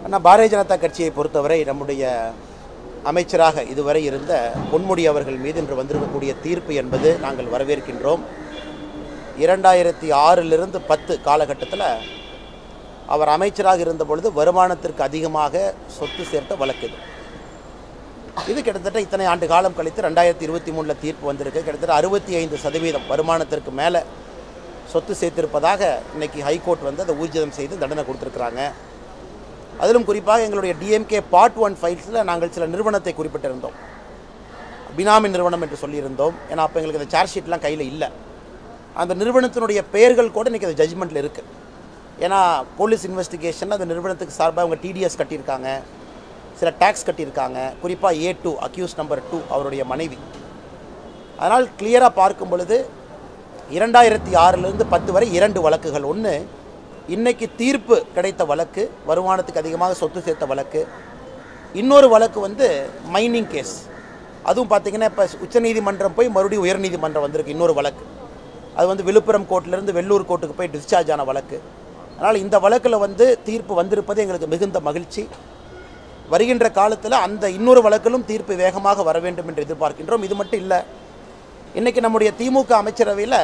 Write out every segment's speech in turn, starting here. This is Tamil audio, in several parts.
ஆனால் பாரதிய ஜனதா கட்சியை பொறுத்தவரை நம்முடைய அமைச்சராக இதுவரை இருந்த பொன்முடி அவர்கள் மீது இன்று வந்திருக்கக்கூடிய தீர்ப்பு என்பது நாங்கள் வரவேற்கின்றோம் இரண்டாயிரத்தி ஆறிலிருந்து பத்து காலகட்டத்தில் அவர் அமைச்சராக இருந்த பொழுது வருமானத்திற்கு அதிகமாக சொத்து சேர்த்த வழக்கு இது இது கிட்டத்தட்ட இத்தனை ஆண்டு காலம் கழித்து ரெண்டாயிரத்தி இருபத்தி மூணில் தீர்ப்பு வந்திருக்கு கிட்டத்தட்ட அறுபத்தி ஐந்து சதவீதம் வருமானத்திற்கு மேலே சொத்து சேர்த்திருப்பதாக இன்னைக்கு ஹைகோர்ட் வந்து அதை ஊர்ஜிதம் செய்து தண்டனை கொடுத்துருக்குறாங்க அதிலும் குறிப்பாக எங்களுடைய டிஎம்கே பார்ட் ஒன் ஃபைல்ஸில் நாங்கள் சில நிறுவனத்தை குறிப்பிட்டிருந்தோம் பினாமி நிறுவனம் என்று சொல்லியிருந்தோம் ஏன்னா அப்போ எங்களுக்கு அந்த சார்ஜ் ஷீட்லாம் கையில் இல்லை அந்த நிறுவனத்தினுடைய பெயர்கள் கூட இன்றைக்கி அந்த ஜட்ஜ்மெண்ட்டில் இருக்குது ஏன்னா போலீஸ் இன்வெஸ்டிகேஷன் அந்த நிறுவனத்துக்கு சார்பாக அவங்க டிடிஎஸ் கட்டியிருக்காங்க சில டேக்ஸ் கட்டியிருக்காங்க குறிப்பாக A two accused number two அவருடைய மனைவி அதனால் கிளியராக பார்க்கும் பொழுது இரண்டாயிரத்தி ஆறிலிருந்து பத்து வரை இரண்டு வழக்குகள் ஒன்று இன்னைக்கு தீர்ப்பு கிடைத்த வழக்கு வருமானத்துக்கு அதிகமாக சொத்து சேர்த்த வழக்கு இன்னொரு வழக்கு வந்து மைனிங் கேஸ் அதுவும் பார்த்தீங்கன்னா இப்போ உச்சநீதிமன்றம் போய் மறுபடியும் உயர்நீதிமன்றம் வந்திருக்கு இன்னொரு வழக்கு அது வந்து விழுப்புரம் கோர்ட்டிலேருந்து வெள்ளூர் கோர்ட்டுக்கு போய் டிஸ்சார்ஜ் ஆன வழக்கு அதனால் இந்த வழக்கில் வந்து தீர்ப்பு வந்திருப்பது எங்களுக்கு மிகுந்த மகிழ்ச்சி வருகின்ற காலத்தில் அந்த இன்னொரு வழக்கிலும் தீர்ப்பு வேகமாக வர வேண்டும் என்று எதிர்பார்க்கின்றோம் இது மட்டும் இல்லை இன்றைக்கி நம்முடைய திமுக அமைச்சரவையில்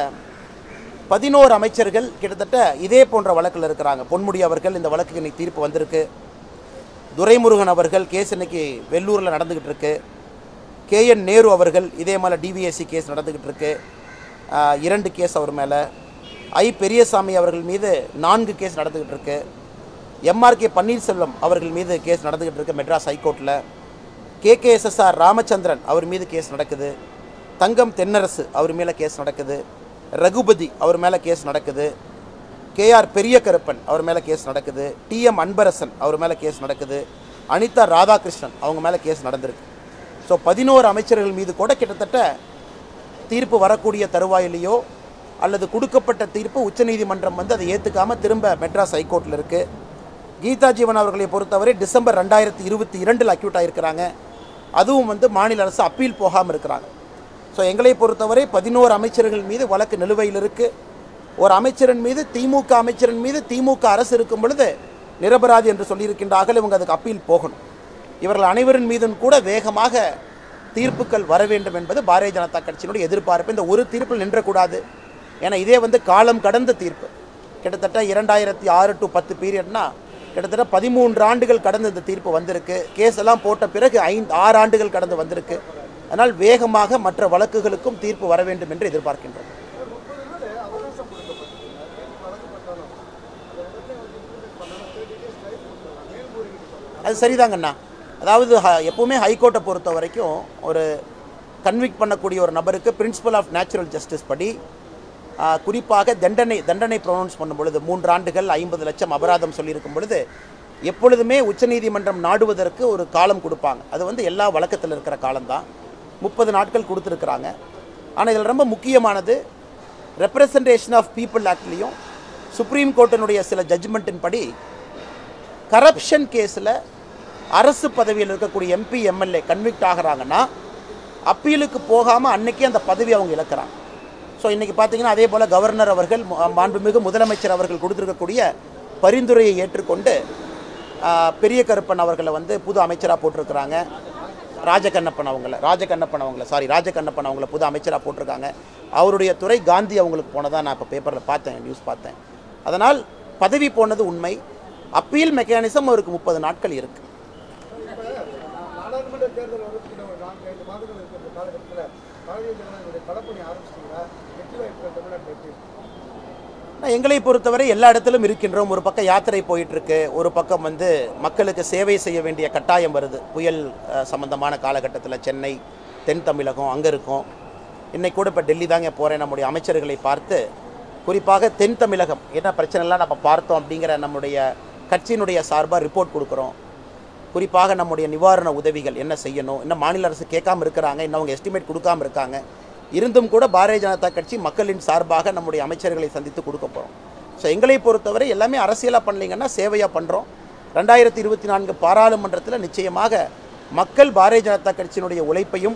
பதினோரு அமைச்சர்கள் கிட்டத்தட்ட இதே போன்ற வழக்கில் இருக்கிறாங்க பொன்முடி அவர்கள் இந்த வழக்குக்கு இன்னைக்கு தீர்ப்பு வந்திருக்கு துரைமுருகன் அவர்கள் கேஸ் இன்னைக்கு வெள்ளூரில் நடந்துக்கிட்டு இருக்கு கேஎன் நேரு அவர்கள் இதே மாதிரி டிவிஎஸ்சி கேஸ் நடந்துக்கிட்டு இருக்கு ஆஹ், இரண்டு கேஸ் அவர் மேலே ஐ பெரியசாமி அவர்கள் மீது நான்கு கேஸ் நடந்துக்கிட்டு இருக்கு எம்ஆர்கே பன்னீர்செல்வம் அவர்கள் மீது கேஸ் நடந்துக்கிட்டு இருக்கு மெட்ராஸ் ஹைகோர்ட்டில் கேகேஎஸ்எஸ்ஆர் ராமச்சந்திரன் அவர் மீது கேஸ் நடக்குது தங்கம் தென்னரசு அவர் மேலே கேஸ் நடக்குது ரகுபதி அவர் மேலே கேஸ் நடக்குது கேஆர் பெரிய கருப்பன் அவர் மேலே கேஸ் நடக்குது டிஎம் அன்பரசன் அவர் மேலே கேஸ் நடக்குது அனிதா ராதாகிருஷ்ணன் அவங்க மேலே கேஸ் நடந்திருக்கு ஸோ பதினோரு அமைச்சர்கள் மீது கூட கிட்டத்தட்ட தீர்ப்பு வரக்கூடிய தருவாயிலேயோ அல்லது கொடுக்கப்பட்ட தீர்ப்பு உச்சநீதிமன்றம் வந்து அதை ஏற்றுக்காம திரும்ப மெட்ராஸ் ஹைகோர்ட்டில் இருக்குது கீதா ஜீவன் அவர்களை பொறுத்தவரை டிசம்பர் ரெண்டாயிரத்தி இருபத்தி இரண்டில் அக்யூட் ஆகிருக்கிறாங்க அதுவும் வந்து மாநில அரசு அப்பீல் போகாமல் இருக்கிறாங்க ஸோ எங்களை பொறுத்தவரை பதினோரு அமைச்சர்கள் மீது வழக்கு நிலுவையில் இருக்குது ஒரு அமைச்சரின் மீது திமுக அமைச்சரின் மீது திமுக அரசு இருக்கும் பொழுது நிரபராதி என்று சொல்லியிருக்கின்றார்கள் இவங்க அதுக்கு அப்பீல் போகணும் இவர்கள் அனைவரின் மீதும் கூட வேகமாக தீர்ப்புகள் வர வேண்டும் என்பது பாரதிய ஜனதா கட்சியினுடைய எதிர்பார்ப்பு இந்த ஒரு தீர்ப்பில் நின்றக்கூடாது ஏன்னா இதே வந்து காலம் கடந்த தீர்ப்பு கிட்டத்தட்ட இரண்டாயிரத்தி ஆறு டு பத்து பீரியட்னா கிட்டத்தட்ட பதிமூன்று ஆண்டுகள் கடந்து இந்த தீர்ப்பு வந்திருக்கு கேஸ் எல்லாம் போட்ட பிறகு ஐந்து ஆறு ஆண்டுகள் கடந்து வந்திருக்கு அதனால் வேகமாக மற்ற வழக்குகளுக்கும் தீர்ப்பு வர வேண்டும் என்று எதிர்பார்க்கின்றோம் அது சரிதாங்கண்ணா அதாவது ஹ- எப்பவுமே ஹைகோர்ட்டை பொறுத்த வரைக்கும் ஒரு கன்விக்ட் பண்ணக்கூடிய ஒரு நபருக்கு பிரின்சிபல் ஆஃப் நேச்சுரல் ஜஸ்டிஸ் படி ஆ, குறிப்பாக தண்டனை தண்டனை ப்ரொனவுன்ஸ் பண்ணும் பொழுது மூன்று ஆண்டுகள் ஐம்பது லட்சம் அபராதம் சொல்லியிருக்கும் பொழுது எப்பொழுதுமே உச்சநீதிமன்றம் நாடுவதற்கு ஒரு காலம் கொடுப்பாங்க அது வந்து எல்லா வழக்கத்தில் இருக்கிற காலம்தான் முப்பது நாட்கள் கொடுத்துருக்குறாங்க ஆனால் இதில் ரொம்ப முக்கியமானது ரெப்ரசன்டேஷன் ஆஃப் பீப்புள் ஆக்ட்லேயும் சுப்ரீம் கோர்ட்டினுடைய சில ஜட்ஜ்மெண்ட்டின் படி கரப்ஷன் கேஸில் அரசு பதவியில் இருக்கக்கூடிய எம்பி எம்எல்ஏ கன்விக்ட் ஆகுறாங்கன்னா அப்பீலுக்கு போகாமல் அன்னைக்கே அந்த பதவி அவங்க இழக்கிறாங்க ஸோ இன்றைக்கி பார்த்தீங்கன்னா அதே போல் கவர்னர் அவர்கள் மு- மாண்புமிகு முதலமைச்சர் அவர்கள் கொடுத்துருக்கக்கூடிய பரிந்துரையை ஏற்றுக்கொண்டு ஆ, பெரிய கருப்பன் அவர்களை வந்து புது அமைச்சராக போட்டிருக்கிறாங்க ராஜகண்ணப்பன் அவங்கள ராஜகண்ணப்பன் அவங்கள சாரி ராஜகண்ணப்பன் அவங்கள புது அமைச்சராக போட்டிருக்காங்க அவருடைய துறை காந்தி அவங்களுக்கு போனதாக நான் இப்போ பேப்பரில் பார்த்தேன் நியூஸ் பார்த்தேன் அதனால் பதவி போனது உண்மை அப்பீல் மெக்கானிசம் அவருக்கு முப்பது நாட்கள் இருக்குது நாடாளுமன்ற தேர்தல் வரதுக்கு ஒரு நான்கு ஐந்து மாதங்கள் இருக்கிற காலகட்டத்தில் பாரதிய ஜனதாவுடைய களப்பணி ஆரம்பிச்சிட்டீங்களா வெற்றி வாய்ப்புகள் தமிழ்நாட்டில் எப்படி இருக்கு? நான் எங்களை பொறுத்தவரை எல்லா இடத்திலும் இருக்கின்றோம் ஒரு பக்கம் யாத்திரை போயிட்டு இருக்கு ஒரு பக்கம் வந்து மக்களுக்கு சேவை செய்ய வேண்டிய கட்டாயம் வருது புயல் அஹ், சம்பந்தமான காலகட்டத்தில் சென்னை தென் தமிழகம் அங்கே இருக்கும் இன்னைக்கு கூட இப்போ டெல்லி தாங்க போகிறேன் நம்முடைய அமைச்சர்களை பார்த்து குறிப்பாக தென் தமிழகம் என்ன பிரச்சனைலாம் நம்ம பார்த்தோம் அப்படிங்கிற நம்முடைய கட்சியினுடைய சார்பாக ரிப்போர்ட் கொடுக்குறோம் குறிப்பாக நம்முடைய நிவாரண உதவிகள் என்ன செய்யணும் இன்னும் மாநில அரசு கேட்காம இருக்கிறாங்க இன்னும் அவங்க எஸ்டிமேட் கொடுக்காம இருக்காங்க இருந்தும் கூட பாரதிய ஜனதா கட்சி மக்களின் சார்பாக நம்முடைய அமைச்சர்களை சந்தித்து கொடுக்க போகிறோம் ஸோ எங்களை பொறுத்தவரை எல்லாமே அரசியலாக பண்ணலைங்கன்னா சேவையாக பண்ணுறோம் ரெண்டாயிரத்தி இருபத்தி நான்கு பாராளுமன்றத்தில் நிச்சயமாக மக்கள் பாரதிய ஜனதா கட்சியினுடைய உழைப்பையும்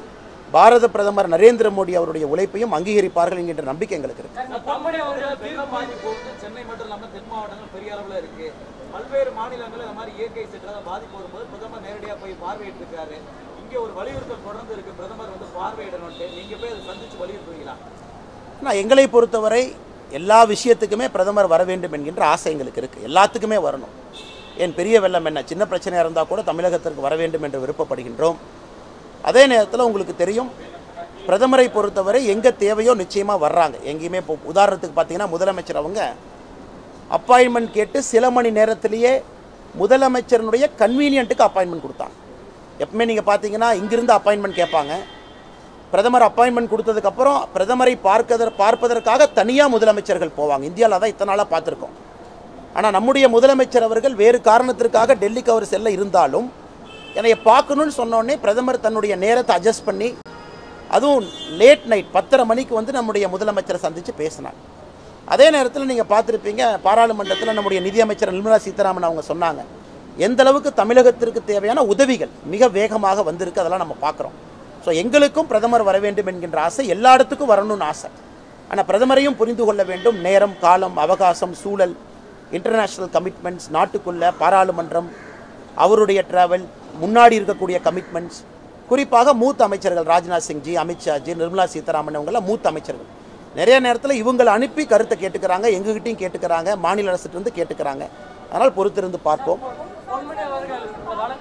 பாரத பிரதமர் நரேந்திர மோடி அவருடைய உழைப்பையும் அங்கீகரிப்பார்கள் என்கின்ற நம்பிக்கை எங்களுக்கு இருக்கு தம்முடைய அவர்கள் வெள்ளம் பாதிப்பு வந்து சென்னை மட்டும் இல்லாம தென் மாவட்டங்கள் பெரிய அளவுல இருக்கு பல்வேறு மாநிலங்கள் இந்த மாதிரி இயற்கை சீற்றத்தால பாதிப்பு வரும்போது பிரதமர் நேரடியா போய் பார்வையிட்டு இருக்காரு இங்க ஒரு வலியுறுத்தல் தொடர்ந்து இருக்கு பிரதமர் வந்து பார்வையிடணும்ட்டு நீங்க போய் அதை சந்திச்சு வலியுறுத்துவீங்களா ஆனால் எங்களை பொறுத்தவரை எல்லா விஷயத்துக்குமே பிரதமர் வர வேண்டும் என்கின்ற ஆசை எங்களுக்கு இருக்குது எல்லாத்துக்குமே வரணும் ஏன் பெரிய வெள்ளம் என்ன சின்ன பிரச்சனையாக இருந்தால் கூட தமிழகத்திற்கு வர வேண்டும் என்று விருப்பப்படுகின்றோம் அதே நேரத்தில் உங்களுக்கு தெரியும் பிரதமரை பொறுத்தவரை எங்கே தேவையோ நிச்சயமாக வர்றாங்க எங்கேயுமே இப்போ உதாரணத்துக்கு பார்த்தீங்கன்னா முதலமைச்சர் அவங்க அப்பாயின்மெண்ட் கேட்டு சில மணி நேரத்திலேயே முதலமைச்சரனுடைய கன்வீனியன்ட்டுக்கு அப்பாயின்மெண்ட் கொடுத்தாங்க எப்பவுமே நீங்கள் பார்த்தீங்கன்னா இங்கிருந்து அப்பாயின்மெண்ட் கேட்பாங்க பிரதமர் அப்பாயின்மெண்ட் கொடுத்ததுக்கப்புறம் பிரதமரை பார்க்கத பார்ப்பதற்காக தனியாக முதலமைச்சர்கள் போவாங்க இந்தியாவில் தான் இத்தனை நாளாக பார்த்துருக்கோம் ஆனால் நம்முடைய முதலமைச்சர் அவர்கள் வேறு காரணத்திற்காக டெல்லிக்கு அவர் செல்ல இருந்தாலும் என்னைய பார்க்கணும்னு சொன்னோடனே பிரதமர் தன்னுடைய நேரத்தை அட்ஜஸ்ட் பண்ணி அதுவும் லேட் நைட் பத்தரை மணிக்கு வந்து நம்முடைய முதலமைச்சரை சந்தித்து பேசினாங்க அதே நேரத்தில் நீங்கள் பார்த்துருப்பீங்க பாராளுமன்றத்தில் நம்முடைய நிதியமைச்சர் நிர்மலா சீதாராமன் அவங்க சொன்னாங்க எந்த அளவுக்கு தமிழகத்திற்கு தேவையான உதவிகள் மிக வேகமாக வந்திருக்கு அதெல்லாம் நம்ம பார்க்குறோம் ஸோ எங்களுக்கும் பிரதமர் வர வேண்டும் என்கின்ற ஆசை எல்லா இடத்துக்கும் வரணும்னு ஆசை ஆனால் பிரதமரையும் புரிந்து கொள்ள வேண்டும் நேரம் காலம் அவகாசம் சூழல் இன்டர்நேஷ்னல் கமிட்மெண்ட்ஸ் நாட்டுக்குள்ள பாராளுமன்றம் அவருடைய டிராவல் முன்னாடி இருக்கக்கூடிய கமிட்மெண்ட்ஸ் குறிப்பாக மூத்த அமைச்சர்கள் ராஜ்நாத் சிங்ஜி அமித்ஷாஜி நிர்மலா சீதாராமன் இவங்கெல்லாம் மூத்த அமைச்சர்கள் நிறைய நேரத்தில் இவங்களை அனுப்பி கருத்தை கேட்டுக்கிறாங்க எங்ககிட்டயும் கேட்டுக்கிறாங்க மாநில அரசுட்டு கேட்டுக்கிறாங்க அதனால் பொறுத்திருந்து பார்ப்போம் பொன்முடி அவர்கள் வழக்கு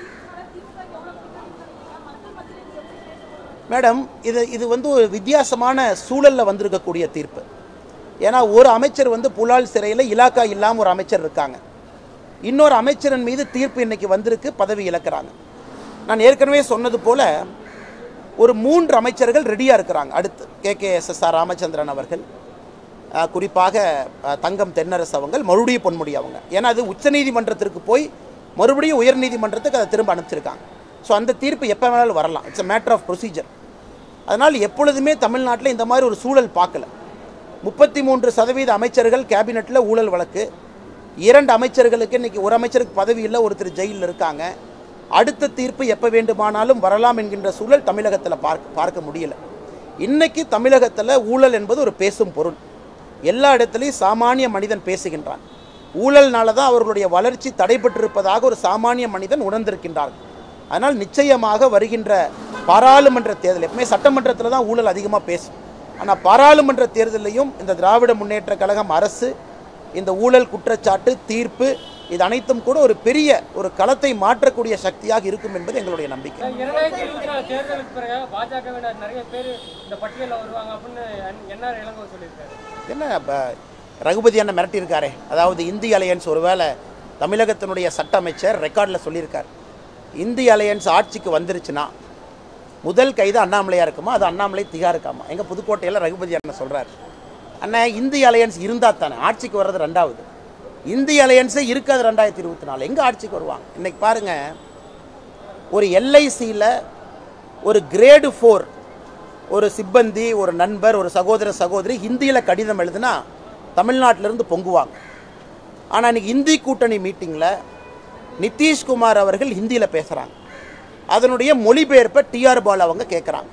மேடம் இது இது வந்து ஒரு வித்தியாசமான சூழலில் வந்திருக்கக்கூடிய தீர்ப்பு ஏன்னா ஒரு அமைச்சர் வந்து புலால் சிறையில் இலாக்கா இல்லாமல் ஒரு அமைச்சர் இருக்காங்க இன்னொரு அமைச்சரின் மீது தீர்ப்பு இன்னைக்கு வந்திருக்கு பதவி இழக்கிறாங்க நான் ஏற்கனவே சொன்னது போல ஒரு மூன்று அமைச்சர்கள் ரெடியாக இருக்கிறாங்க அடுத்து K K S S R Ramachandran அவர்கள் அஹ், குறிப்பாக அஹ், தங்கம் தென்னரசு அவங்கள் மறுபடியும் பொன்முடி அவங்க ஏன்னா அது உச்சநீதிமன்றத்திற்கு போய் மறுபடியும் உயர்நீதிமன்றத்துக்கு அதை திரும்ப அனுப்பிச்சிருக்காங்க ஸோ அந்த தீர்ப்பு எப்போ வேணாலும் வரலாம் it's a matter of procedure அதனால் எப்பொழுதுமே தமிழ்நாட்டில் இந்த மாதிரி ஒரு சூழல் பார்க்கல முப்பத்தி மூன்று சதவீத அமைச்சர்கள் கேபினெட்டில் ஊழல் வழக்கு இரண்டு அமைச்சர்களுக்கு இன்னைக்கு ஒரு அமைச்சருக்கு பதவி இல்லை ஒருத்தர் ஜெயிலில் இருக்காங்க அடுத்த தீர்ப்பு எப்போ வேண்டுமானாலும் வரலாம் என்கின்ற சூழல் தமிழகத்தில் பார்க்க பார்க்க முடியல இன்னைக்கு தமிழகத்தில் ஊழல் என்பது ஒரு பேசும் பொருள் எல்லா இடத்துலையும் சாமானிய மனிதன் பேசுகின்றான் ஊழல்னால தான் அவர்களுடைய வளர்ச்சி தடைபட்டிருப்பதாக ஒரு சாமானிய மனிதன் உணர்ந்திருக்கின்றார்கள் அதனால் நிச்சயமாக வருகின்ற பாராளுமன்ற தேர்தல் எப்பவுமே சட்டமன்றத்தில் தான் ஊழல் அதிகமாக பேசும் ஆனால் பாராளுமன்ற தேர்தலையும் இந்த திராவிட முன்னேற்ற கழகம் அரசு இந்த ஊழல் குற்றச்சாட்டு தீர்ப்பு இது அனைத்தும் கூட ஒரு பெரிய ஒரு களத்தை மாற்றக்கூடிய சக்தியாக இருக்கும் என்பது எங்களுடைய நம்பிக்கை இரண்டாயிரத்தி இருபத்தி நாலு தேர்தலுக்கு பிறகு பாஜகவினர் நிறைய பேர் இந்த பட்டியலில் வருவாங்க அப்படின்னு என்ஆர் இளங்கோ சொல்லியிருக்காரு என்ன இப்போ ரகுபதி அண்ணன் மிரட்டியிருக்காரே அதாவது இந்திய அலையன்ஸ் ஒருவேளை தமிழகத்தினுடைய சட்ட அமைச்சர் ரெக்கார்டில் சொல்லியிருக்கார் இந்திய அலையன்ஸ் ஆட்சிக்கு வந்துருச்சுன்னா முதல் கைது அண்ணாமலையாக இருக்குமா அது அண்ணாமலை திகா இருக்காமா எங்கள் புதுக்கோட்டையில் ரகுபதி அண்ணன் சொல்கிறார் அண்ணன் இந்திய அலையன்ஸ் இருந்தால் தானே ஆட்சிக்கு வர்றது ரெண்டாவது இந்திய அலையன்ஸே இருக்காது ரெண்டாயிரத்தி இருபத்தி நாலு எங்கே ஆட்சிக்கு வருவாங்க இன்னைக்கு பாருங்கள் ஒரு எல்ஐசியில் ஒரு கிரேடு ஃபோர் ஒரு சிப்பந்தி ஒரு நண்பர் ஒரு சகோதர சகோதரி ஹிந்தியில் கடிதம் எழுதுனா தமிழ்நாட்டிலிருந்து பொங்குவாங்க ஆனால் இன்னைக்கு இந்தி கூட்டணி மீட்டிங்கில் நிதிஷ்குமார் அவர்கள் ஹிந்தியில் பேசுகிறாங்க அதனுடைய மொழிபெயர்ப்பை டிஆர் பால் அவங்க கேட்குறாங்க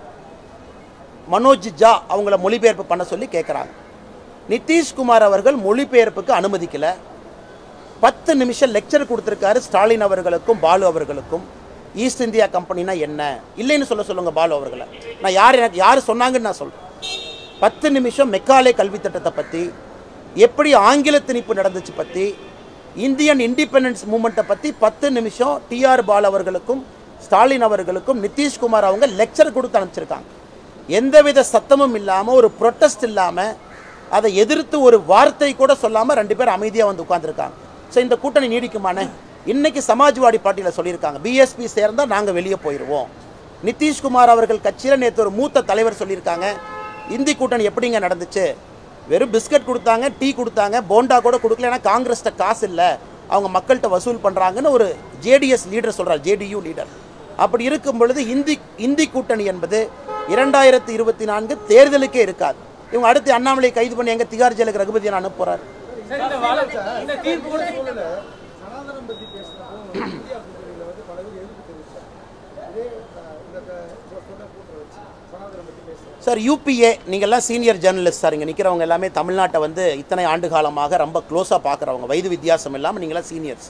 மனோஜ் ஜா அவங்கள மொழிபெயர்ப்பு பண்ண சொல்லி கேட்குறாங்க நிதிஷ்குமார் அவர்கள் மொழிபெயர்ப்புக்கு அனுமதிக்கலை பத்து நிமிஷம் லெக்சர் கொடுத்துருக்காரு ஸ்டாலின் அவர்களுக்கும் பாலு அவர்களுக்கும் ஈஸ்ட் இந்தியா கம்பெனினா என்ன இல்லைன்னு சொல்ல சொல்லுங்க பாலு அவர்களை நான் யார் எனக்கு யார் சொன்னாங்கன்னு நான் சொல்கிறேன் பத்து நிமிஷம் மெக்காலே கல்வி திட்டத்தை பற்றி எப்படி ஆங்கில திணிப்பு நடந்துச்சு பற்றி இந்தியன் இண்டிபெண்டன்ஸ் மூமெண்ட்டை பற்றி பத்து நிமிஷம் டிஆர் பால் அவர்களுக்கும் ஸ்டாலின் அவர்களுக்கும் நிதிஷ்குமார் அவங்க லெக்சர் கொடுத்து அனுப்பிச்சிருக்காங்க எந்தவித சத்தமும் இல்லாமல் ஒரு ப்ரொட்டஸ்ட் இல்லாமல் அதை எதிர்த்து ஒரு வார்த்தை கூட சொல்லாமல் ரெண்டு பேரும் அமைதியாக வந்து உட்காந்துருக்காங்க ஸோ இந்த கூட்டணி நீடிக்குமானே இன்னைக்கு சமாஜ்வாடி பார்ட்டியில் சொல்லியிருக்காங்க பிஎஸ்பி சேர்ந்தால் நாங்கள் வெளியே போயிடுவோம் நிதிஷ்குமார் அவர்கள் கட்சியில் நேற்று ஒரு மூத்த தலைவர் சொல்லியிருக்காங்க இந்தி கூட்டணி எப்படிங்க நடந்துச்சு வெறும் பிஸ்கட் கொடுத்தாங்க டீ கொடுத்தாங்க போண்டா கூட கொடுக்கல ஏன்னா காங்கிரஸ்ட்ட காசு இல்லை அவங்க மக்கள்கிட்ட வசூல் பண்ணுறாங்கன்னு ஒரு ஜேடிஎஸ் லீடர் சொல்கிறார் ஜேடியு லீடர் அப்படி இருக்கும் பொழுது இந்தி இந்தி கூட்டணி என்பது இரண்டாயிரத்தி இருபத்தி நான்கு தேர்தலுக்கே இருக்காது இவங்க அடுத்து அண்ணாமலை கைது பண்ணி எங்க திகார் ஜெயிலுக்கு ரகுபதி அனுப்ப போறாரு சரி இந்த வழக்கு இந்த தீர்ப்பு கூட சூழல சனாதனம் பத்தி பேசுறப்போ இந்தியா கூட்டணியில வந்து பல பேர் எதிர்ப்பு தெரிவிச்சாங்க இதே அஹ், இந்த க- இவர் சொன்ன கூட்டத்தை வச்சு சனாதனம் பற்றி பேசுகிறாங்க சார் யூபிஏ நீங்கள்லாம் சீனியர் ஜேர்னலிஸ்ட் சார் இங்கே நிற்கிறவங்க எல்லாமே தமிழ்நாட்டை வந்து இத்தனை ஆண்டு காலமாக ரொம்ப க்ளோஸாக பார்க்குறவங்க வயது வித்தியாசம் இல்லாமல் நீங்களாம் சீனியர்ஸ்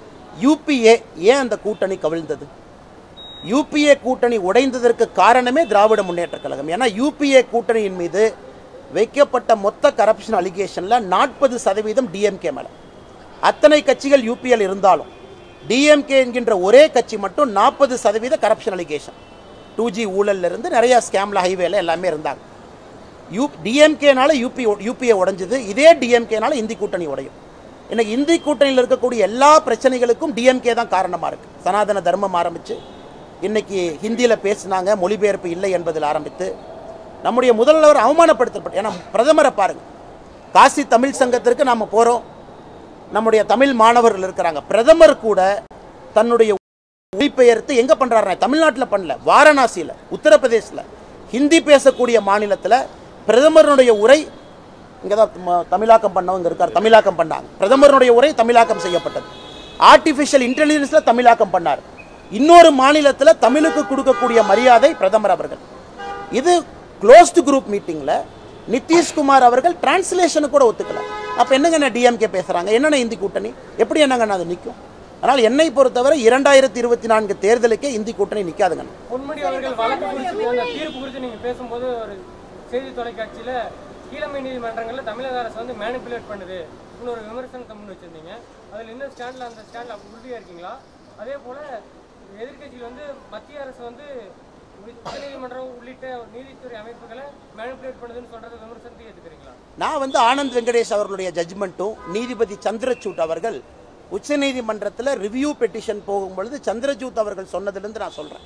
யூபிஏ ஏன் அந்த கூட்டணி கவிழ்ந்தது யூபிஏ கூட்டணி உடைந்ததற்கு காரணமே திராவிட முன்னேற்றக் கழகம் ஏன்னா யூபிஏ கூட்டணியின் மீது வைக்கப்பட்ட மொத்த கரப்ஷன் அலிகேஷனில் நாற்பது சதவீதம் டிஎம்கே மேலே அத்தனை கட்சிகள் யூபிஎல் இருந்தாலும் டிஎம்கே என்கின்ற ஒரே கட்சி மட்டும் நாற்பது சதவீத கரப்ஷன் அலிகேஷன் டூ ஜி ஊழல்ல இருந்து நிறைய ஸ்கேம்ல ஹைவேல எல்லாமே இருந்தாங்க யூ டிஎம்கேனால யூபி யூபிஏ உடைஞ்சது இதே டிஎம்கேனால இந்தி கூட்டணி உடையும் இன்னைக்கு இந்தி கூட்டணியில் இருக்கக்கூடிய எல்லா பிரச்சனைகளுக்கும் டிஎம்கே தான் காரணமாக இருக்கு சனாதன தர்மம் ஆரம்பிச்சு இன்னைக்கு ஹிந்தியில் பேசினாங்க மொழிபெயர்ப்பு இல்லை என்பதில் ஆரம்பித்து நம்முடைய முதல்வர் அவமானப்படுத்தப்பட்டு ஏன்னா பிரதமரை பாருங்க காசி தமிழ் சங்கத்திற்கு நாம் போகிறோம் நம்முடைய தமிழ் மாணவர்கள் இருக்கிறாங்க பிரதமர் கூட தன்னுடைய மொழிபெயர்த்து எங்க பண்றாரு தமிழ்நாட்டில் பண்ணல வாரணாசியில் உத்தரப்பிரதேசில் ஹிந்தி பேசக்கூடிய மாநிலத்தில் பிரதமருடைய உரை இங்கே தான் ம- தமிழாக்கம் பண்ணவங்க இருக்கார் தமிழாக்கம் பண்ணாங்க பிரதமருடைய உரை தமிழாக்கம் செய்யப்பட்டது ஆர்டிஃபிஷியல் இன்டெலிஜென்ஸில் தமிழாக்கம் பண்ணார் இன்னொரு மாநிலத்தில் தமிழுக்கு கொடுக்கக்கூடிய மரியாதை பிரதமர் அவர்கள் இது க்ளோஸ்டு குரூப் மீட்டிங்கில் நிதிஷ்குமார் அவர்கள் டிரான்ஸ்லேஷனு கூட ஒத்துக்கல அப்போ என்னங்க டிஎம்கே பேசுகிறாங்க என்னென்ன இந்தி கூட்டணி எப்படி என்னங்க அது நிற்கும் அதனால் என்னை பொறுத்தவரை இரண்டாயிரத்தி இருபத்தி நான்கு தேர்தலுக்கே இந்தி கூட்டணி நிற்காதுங்க பொன்முடி அவர்கள் வழக்கு குறித்து அந்த தீர்ப்பு குறித்து நீங்க பேசும்போது ஒரு செய்தி தொலைக்காட்சியில கீழமை நீதிமன்றங்கள்ல தமிழக அரசு வந்து மேனிப்புலேட் பண்ணுது இன்னும் ஒரு விமர்சனத்தை முன் வச்சிருந்தீங்க அதுல இன்னும் ஸ்டாண்ட்ல அந்த ஸ்டாண்ட்ல உறுதியா இருக்கீங்களா அதே போல எதிர்க்கட்சியில் வந்து மத்திய அரசு வந்து உச்சநீதிமன்றம் உள்ளிட்ட நீதித்துறை அமைப்புகளை மேனிப்புலேட் பண்ணுதுன்னு சொல்றது விமர்சனத்தை ஏத்துக்கிறீங்களா நான் வந்து ஆனந்த் வெங்கடேஷ் அவர்களுடைய ஜட்ஜ்மெண்ட்டும் நீதிபதி சந்திரசூட் அவர்கள் உச்சநீதிமன்றத்தில் ரிவ்யூ பெட்டிஷன் போகும்பொழுது சந்திரசூட் அவர்கள் சொன்னதிலிருந்து நான் சொல்கிறேன்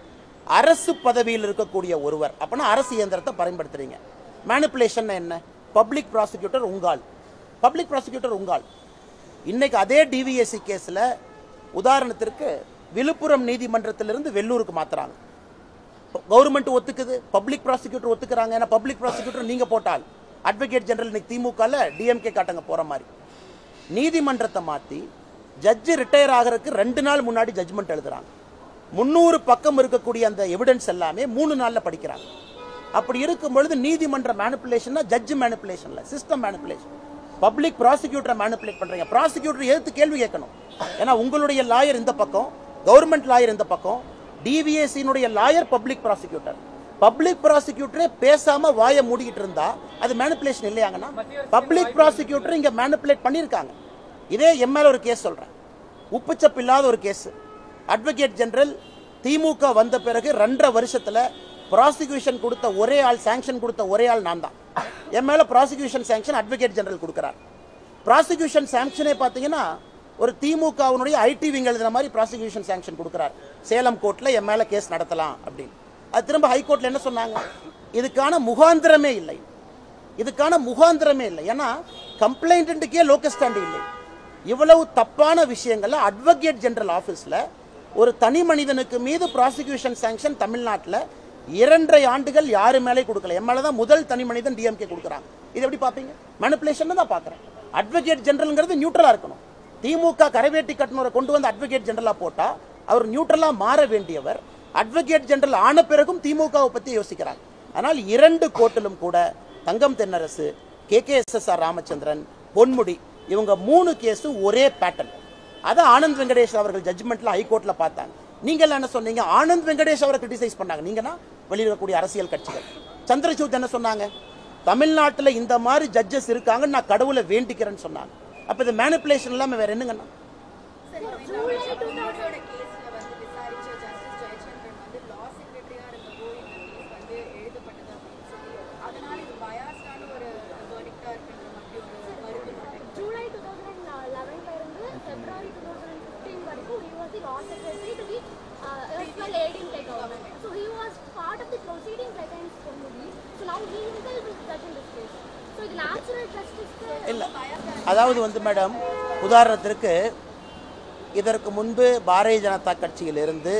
அரசு பதவியில் இருக்கக்கூடிய ஒருவர் அப்போனா அரசு இயந்திரத்தை பயன்படுத்துறீங்க மேனிப்புலேஷன் என்ன பப்ளிக் ப்ராசிக்யூட்டர் உங்கால் பப்ளிக் ப்ராசிக்யூட்டர் உங்கால் இன்னைக்கு அதே டிவிஎஸ்சி கேஸில் உதாரணத்திற்கு விழுப்புரம் நீதிமன்றத்திலிருந்து வெள்ளூருக்கு மாத்துறாங்க கவர்மெண்ட் ஒத்துக்குது பப்ளிக் ப்ராசிக்யூட்டர் ஒத்துக்கிறாங்க ஏன்னா பப்ளிக் ப்ராசிக்யூட்டர் நீங்க போட்டால் அட்வொகேட் ஜெனரல் இன்னைக்கு திமுகல டிஎம்கே காட்டங்க போற மாதிரி நீதிமன்றத்தை மாத்தி ஜட்ஜு ரிட்டையர் ஆகிறதுக்கு ரெண்டு நாள் முன்னாடி ஜட்ஜ்மெண்ட் எழுதுறாங்க முந்நூறு பக்கம் இருக்கக்கூடிய அந்த எவிடன்ஸ் எல்லாமே மூணு நாள்ல படிக்கிறாங்க அப்படி இருக்கும் பொழுது நீதிமன்ற மேனிப்புலேஷன்னா ஜட்ஜ் மேனிப்புலேஷன்ல சிஸ்டம் மேனிப்புலேஷன் பப்ளிக் ப்ராசிக்யூட்டரை மேனிப்புலேட் பண்றீங்க ப்ராசிக்யூட்டர் எதிர்த்து கேள்வி கேட்கணும் ஏன்னா உங்களுடைய லாயர் இந்த பக்கம் கவர்மெண்ட் லாயர் இந்த பக்கம் டிவிஎஸ்சியினுடைய லாயர் பப்ளிக் ப்ராசிக்யூட்டர் பப்ளிக் ப்ராசிக்யூட்டரே பேசாம வாயை மூடிக்கிட்டு இருந்தா அது மேனிப்புலேஷன் இல்லையாங்கன்னா பப்ளிக் ப்ராசிக்யூட்டர் இங்க மேனிப்புலேட் பண்ணியிருக்காங்க இதே எம்எல்ஏ ஒரு கேஸ் சொல்றேன் உப்புச்சப்பு இல்லாத ஒரு கேஸ் அட்வொகேட் ஜெனரல் திமுக வந்த பிறகு ரெண்டரை வருஷத்துல ப்ராசிக்யூஷன் கொடுத்த ஒரே ஆள் சாங்ஷன் கொடுத்த ஒரே ஆள் நான் தான் என் மேல ப்ராசிக்யூஷன் சாங்ஷன் அட்வொகேட் ஜெனரல் கொடுக்குறார் ப்ராசிக்யூஷன் சாங்ஷனே பார்த்தீங்கன்னா ஒரு திமுகவினுடைய ஐடி விங் எழுதுன மாதிரி ப்ராசிக்யூஷன் சாங்ஷன் கொடுக்குறார் சேலம் கோர்ட்ல என் மேல கேஸ் நடத்தலாம் அப்படின்னு அது திரும்ப ஹைகோர்ட்ல என்ன சொன்னாங்க இதுக்கான முகாந்திரமே இல்லை இதுக்கான முகாந்திரமே இல்லை ஏன்னா கம்ப்ளைண்ட்டுக்கே லோக்கஸ் ஸ்டாண்டு இல்லை இவ்வளவு தப்பான விஷயங்கள்ல அட்வொகேட் ஜெனரல் ஆஃபீஸில் ஒரு தனி மனிதனுக்கு மீது ப்ராசிக்யூஷன் சாங்ஷன் தமிழ்நாட்டில் இரண்டரை ஆண்டுகள் யாரு மேலே கொடுக்கல என் மேலே தான் முதல் தனி மனிதன் டிஎம்கே கொடுக்குறாங்க இது எப்படி பார்ப்பீங்க மேனிப்புலேஷன் தான் பார்க்குறேன் அட்வொகேட் ஜெனரல்ங்கிறது நியூட்ரலாக இருக்கணும் திமுக கரைவேட்டி கட்டணரை கொண்டு வந்து அட்வொகேட் ஜெனரலாக போட்டால் அவர் நியூட்ரலாக மாற வேண்டியவர் அட்வொகேட் ஜெனரல் ஆன பிறகும் திமுகவை பற்றி யோசிக்கிறாங்க ஆனால் இரண்டு கோர்ட்டிலும் கூட Thangam Thennarasu K K S S R Ramachandran Ponmudi இவங்க மூணு கேஸும் ஒரே பேட்டர்ன் அதை ஆனந்த் வெங்கடேஷ் அவர்கள் ஜட்ஜ்மெண்ட்ல ஹைகோர்ட்ல பார்த்தாங்க நீங்க எல்லாம் என்ன சொன்னீங்க ஆனந்த் வெங்கடேஷ் அவரை கிரிட்டிசைஸ் பண்ணாங்க நீங்கன்னா வெளியில இருக்கக்கூடிய அரசியல் கட்சிகள் சந்திரசூட் என்ன சொன்னாங்க தமிழ்நாட்டுல இந்த மாதிரி ஜட்ஜஸ் இருக்காங்கன்னு நான் கடவுளை வேண்டிக்கிறேன்னு சொன்னாங்க அப்ப இது மேனிப்புலேஷன் இல்லாம வேற என்னங்கண்ணா ஜூலை டூ தௌசண்டோட கேஸ்ல வந்து விசாரிச்ச ஜஸ்டிஸ் ஜெயச்சந்திரன் வந்து லா செக்ரட்டரியா இருந்தப்போ இந்த கேஸ் வந்து எழுதப்பட்டது அப்படின்னு சொல்லி அதனால இது பயாஸ்டான ஒரு வேர்டிக்டா இருக்குன்ற மாதிரி ஒரு கருத்து மட்டும் ஜூலை டூ தௌசண்ட் லெவன்ல இருந்து பிப்ரவரி டூ தௌசண்ட் ஃபிஃப்டீன் வரைக்கும் he was the law secretary to the uh, erstwhile aiding like government. So he was part of the proceedings against Ponmudi. So now he himself is judge in this case. So இது natural justice இல்ல அதாவது வந்து மேடம் உதாரணத்திற்கு இதற்கு முன்பு பாரதிய ஜனதா கட்சியிலிருந்து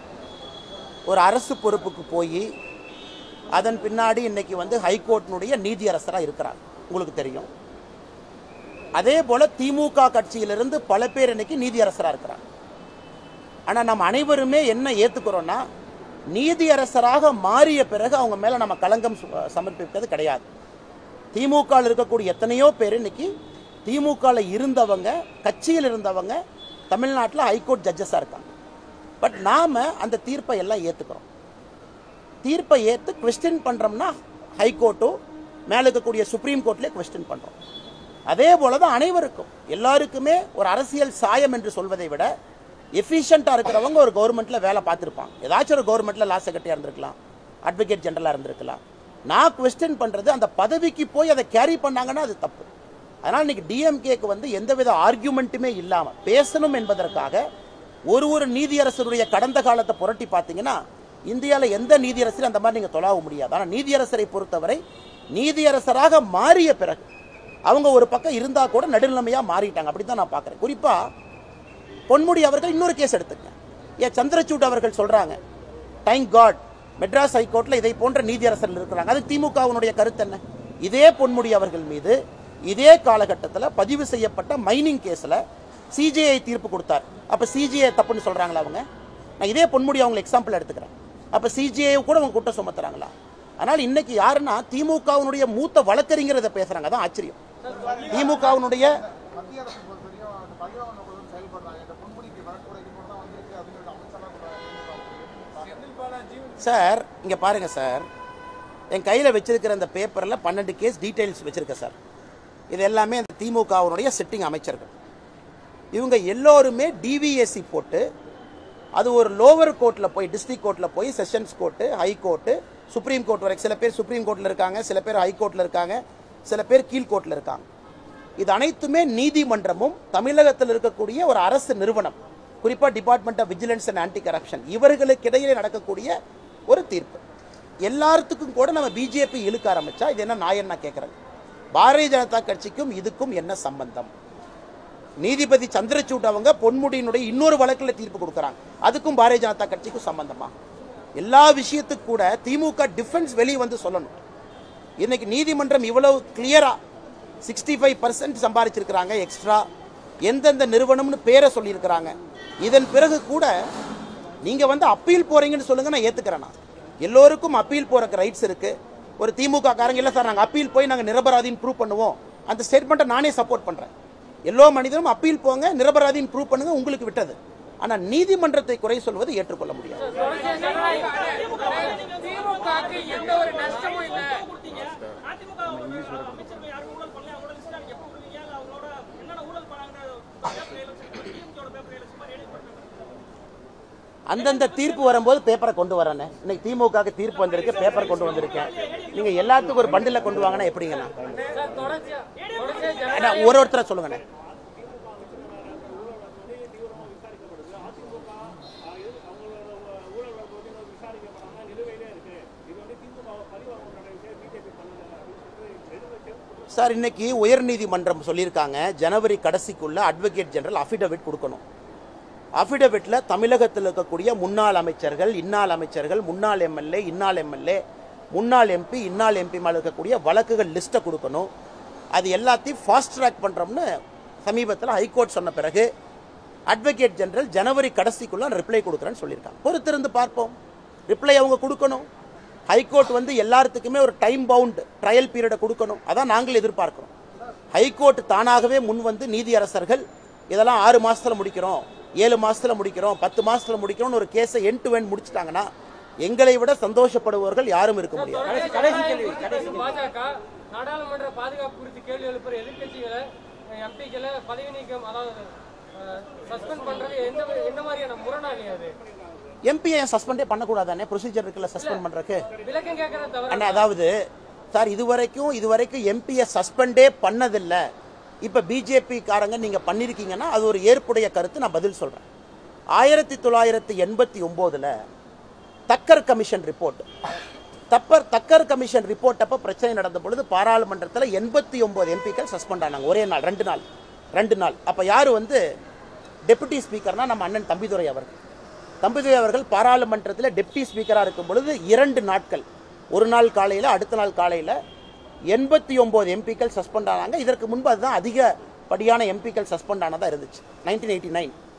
ஒரு அரசு பொறுப்புக்கு போய் அதன் பின்னாடி இன்னைக்கு வந்து ஹைகோர்ட்டினுடைய நீதியரசராக இருக்கிறார் உங்களுக்கு தெரியும் அதே போல திமுக கட்சியிலிருந்து பல பேர் இன்னைக்கு நீதியரசராக இருக்கிறாங்க ஆனால் நம்ம அனைவருமே என்ன ஏற்றுக்கிறோன்னா நீதியரசராக மாறிய பிறகு அவங்க மேலே நம்ம களங்கம் சு- சமர்ப்பிப்பது கிடையாது திமுகவில் இருக்கக்கூடிய எத்தனையோ பேர் இன்னைக்கு திமுகவில் இருந்தவங்க கட்சியில் இருந்தவங்க தமிழ்நாட்டில் ஹைகோர்ட் ஜட்ஜஸாக இருக்காங்க பட் நாம் அந்த தீர்ப்பை எல்லாம் ஏற்றுக்கிறோம் தீர்ப்பை ஏற்று கொஸ்டின் பண்ணுறோம்னா ஹைகோர்ட்டோ மேலே இருக்கக்கூடிய சுப்ரீம் கோர்ட்லேயே கொஸ்டின் பண்ணுறோம் அதே போல தான் அனைவருக்கும் எல்லாருக்குமே ஒரு அரசியல் சாயம் என்று சொல்வதை விட எஃபிஷியண்ட்டாக இருக்கிறவங்க ஒரு கவர்மெண்ட்டில் வேலை பார்த்துருப்பாங்க ஏதாச்சும் ஒரு கவர்மெண்ட்டில் லா செக்ரட்டரியாக இருந்திருக்கலாம் அட்வொகேட் ஜெனரலாக இருந்திருக்கலாம் நான் கொஸ்டின் பண்ணுறது அந்த பதவிக்கு போய் அதை கேரி பண்ணாங்கன்னா அது தப்பு அதனால் இன்னைக்கு டிஎம்கேக்கு வந்து எந்தவித ஆர்கியூமெண்ட்டுமே இல்லாமல் பேசணும் என்பதற்காக ஒரு ஒரு நீதியரசருடைய கடந்த காலத்தை புரட்டி பார்த்தீங்கன்னா இந்தியாவில் எந்த நீதியரசரும் அந்த மாதிரி நீங்கள் தொலாவ முடியாது ஆனால் நீதியரசரை பொறுத்தவரை நீதியரசராக மாறிய பிறகு அவங்க ஒரு பக்கம் இருந்தால் கூட நடுநிலைமையாக மாறிட்டாங்க அப்படி தான் நான் பார்க்குறேன் குறிப்பாக பொன்முடி அவர்கள் இன்னொரு கேஸ் எடுத்துங்க ஏன் சந்திரசூட் அவர்கள் சொல்றாங்க டைம் காட் மெட்ராஸ் ஹைகோர்ட்ல இதை போன்ற நீதியரசர்கள் இருக்கிறாங்க அது திமுகவினுடைய கருத்து என்ன இதே பொன்முடி அவர்கள் மீது இதே காலகட்டத்தில் பதிவு செய்யப்பட்ட மைனிங் கேஸ்ல சிஜிஐ தீர்ப்பு கொடுத்தார் அப்ப சிஜிஐ தப்புன்னு சொல்றாங்களா அவங்க நான் இதே பொன்முடி அவங்க எக்ஸாம்பிள் எடுத்துக்கிறேன் அப்ப சிஜிஐ கூட அவங்க குற்றம் சுமத்துறாங்களா ஆனால் இன்னைக்கு யாருன்னா திமுகவினுடைய மூத்த வழக்கறிஞர் இதை பேசுறாங்க அதான் ஆச்சரியம் திமுகவினுடைய மத்திய அரசு பொறுத்தவரையும் அந்த பகிரவ நோக்கத்துடன் செயல்படுறாங்க இந்த பொன்முடிக்கு வரக்கூட இது மட்டும் தான் வந்திருக்கு அப்படின்னு அமைச்சர்லாம் சொல்றாங்க சார் இங்கே பாருங்க சார் என் கையில் வச்சிருக்கிற அந்த பேப்பரில் பன்னெண்டு கேஸ் டீட்டெயில்ஸ் வச்சிருக்கேன் சார் இது எல்லாமே அந்த திமுகவினுடைய சிட்டிங் அமைச்சர்கள் இவங்க எல்லோருமே டிவிஎஸ்சி போட்டு அது ஒரு லோவர் கோர்ட்டில் போய் டிஸ்ட்ரிக்ட் கோர்ட்டில் போய் sessions court high court supreme court வரைக்கும் சில பேர் சுப்ரீம் கோர்ட்டில் இருக்காங்க சில பேர் ஹை கோர்ட்டில் இருக்காங்க சில பேர் கீழ் கோர்ட்டில் இருக்காங்க இது அனைத்துமே நீதிமன்றமும் தமிழகத்தில் இருக்கக்கூடிய ஒரு அரசு நிறுவனம் குறிப்பாக department of vigilance and anti corruption இவர்களுக்கு இடையிலே நடக்கக்கூடிய ஒரு தீர்ப்பு எல்லாத்துக்கும் கூட நம்ம பிஜேபி இழுக்க ஆரம்பிச்சா இது என்ன நான் என்ன கேட்குறேன் பாரதிய ஜனதா கட்சிக்கும் இதுக்கும் என்ன சம்பந்தம் நீதிபதி சந்திரசூட் அவங்க பொன்முடியினுடைய இன்னொரு வழக்கில் தீர்ப்பு கொடுக்குறாங்க அதுக்கும் பாரதிய ஜனதா கட்சிக்கும் சம்பந்தமா எல்லா விஷயத்துக்கு கூட திமுக டிஃபென்ஸ் வெளியே வந்து சொல்லணும் இன்னைக்கு நீதிமன்றம் இவ்வளவு கிளியரா சிக்ஸ்டி ஃபைவ் பர்சன்ட் சம்பாதிச்சிருக்கிறாங்க எக்ஸ்ட்ரா எந்தெந்த நிறுவனம்னு பேரை சொல்லியிருக்கிறாங்க இதன் பிறகு கூட நீங்க வந்து அப்பீல் போறீங்கன்னு சொல்லுங்க நான் ஏத்துக்கிறேன் நான் எல்லோருக்கும் அப்பீல் போறக்கு ரைட்ஸ் இருக்கு ஒரு திமுக காரங்க இல்ல சார் நாங்க அப்பீல் போய் நாங்க நிரபராதின்னு ப்ரூவ் பண்ணுவோம் அந்த ஸ்டேட்மெண்ட்டை நானே சப்போர்ட் பண்றேன் எல்லோ மனிதனும் அப்பீல் போங்க நிரபராதின்னு ப்ரூவ் பண்ணுங்க உங்களுக்கு விட்டது ஆனா நீதிமன்றத்தை குறை சொல்வது ஏற்றுக்கொள்ள முடியாது திமுகவுக்கு எந்த ஒரு நஷ்டமும் இல்லை அந்தந்த தீர்ப்பு வரும்போது பேப்பரை கொண்டு வரேனே இன்னைக்கு திமுகவுக்கு தீர்ப்பு வந்திருக்கு பேப்பர் கொண்டு வந்திருக்கேன் நீங்க எல்லாத்துக்கும் ஒரு பண்டில கொண்டு வாங்கன்னா எப்படிங்கண்ணா சார் தொடர்ச்சியா தொடர்ச்சியா ஜன அண்ணா, ஒரு ஒருத்தரை சொல்லுங்கண்ணே சார் இன்னைக்கு உயர்நீதிமன்றம் சொல்லியிருக்காங்க ஜனவரி கடைசிக்குள்ள அட்வொகேட் ஜெனரல் அஃபிடவிட் கொடுக்கணும் அஃபிடவிட்ல தமிழகத்தில் இருக்கக்கூடிய முன்னாள் அமைச்சர்கள் இன்னாள் அமைச்சர்கள் முன்னாள் எம்எல்ஏ இன்னாள் எம்எல்ஏ முன்னாள் எம்பி இன்னாள் எம்பி மேல இருக்கக்கூடிய வழக்குகள் லிஸ்ட்டை கொடுக்கணும் அது எல்லாத்தையும் ஃபாஸ்ட் ட்ராக் பண்றோம்னு சமீபத்தில் ஹைகோர்ட் சொன்ன பிறகு அட்வொகேட் ஜெனரல் ஜனவரி கடைசிக்குள்ள ரிப்ளை கொடுக்குறேன்னு சொல்லியிருக்காங்க பொறுத்திருந்து பார்ப்போம் ரிப்ளை அவங்க கொடுக்கணும் ஹைகோர்ட் வந்து எல்லாத்துக்குமே ஒரு டைம் பவுண்ட் ட்ரையல் பீரியடை கொடுக்கணும் அதான் நாங்கள் எதிர்பார்க்கிறோம் ஹைகோர்ட் தானாகவே முன் வந்து நீதியரசர்கள் இதெல்லாம் ஆறு மாசத்துல முடிக்கிறோம் ஏழு மாசத்துல முடிக்கிறோம் பத்து மாசத்துல முடிக்கிறோம்னு ஒரு கேஸை என் டு என் முடிச்சிட்டாங்கன்னா எங்களை விட சந்தோஷப்படுபவர்கள் யாரும் இருக்க முடியாது கடைசி கேள்வி கடைசி பாஜக நாடாளுமன்ற பாதுகாப்பு குறித்து கேள்வி எழுப்புற எதிர்க்கட்சிகளை எம்பிக்களை பதவி நீக்கம் அதாவது சஸ்பெண்ட் பண்றது எந்த எந்த மாதிரியான முரணாளி அது எம்பியை சஸ்பெண்டே பண்ணக்கூடாதானே ப்ரொசீஜர் இருக்குல்ல சஸ்பெண்ட் பண்றதுக்கு விளக்கம் கேட்கறது தவிர அண்ணா அதாவது சார் இதுவரைக்கும் இதுவரைக்கும் எம்பியை சஸ்பெண்டே பண்ணதில்லை இப்போ பிஜேபி காரங்க நீங்க பண்ணிருக்கீங்கன்னா அது ஒரு ஏற்புடைய கருத்து நான் பதில் சொல்றேன் ஆயிரத்தி தொள்ளாயிரத்தி எண்பத்தி ஒம்போதுல தக்கர் கமிஷன் ரிப்போர்ட் தப்பர் தக்கர் கமிஷன் ரிப்போர்ட் அப்ப பிரச்சனை நடந்த பொழுது பாராளுமன்றத்தில் எண்பத்தி ஒன்பது எம்பிக்கள் சஸ்பெண்ட் ஆனாங்க ஒரே நாள் ரெண்டு நாள் ரெண்டு நாள் அப்ப யாரு வந்து டெபுட்டி ஸ்பீக்கர்னா நம்ம அண்ணன் தம்பிதுரை அவர்கள் தம்பிதுரை அவர்கள் பாராளுமன்றத்தில் டெப்டி ஸ்பீக்கராக இருக்கும் பொழுது இரண்டு நாட்கள் ஒரு நாள் காலையில் அடுத்த நாள் காலையில் எண்பத்தி ஒம்பது எம்பிக்கள் சஸ்பெண்ட் ஆனாங்க இதற்கு முன்பு அதுதான் அதிகப்படியான எம்பிக்கள் சஸ்பெண்ட் ஆனதாக இருந்துச்சு நைன்டீன் எயிட்டி நைன்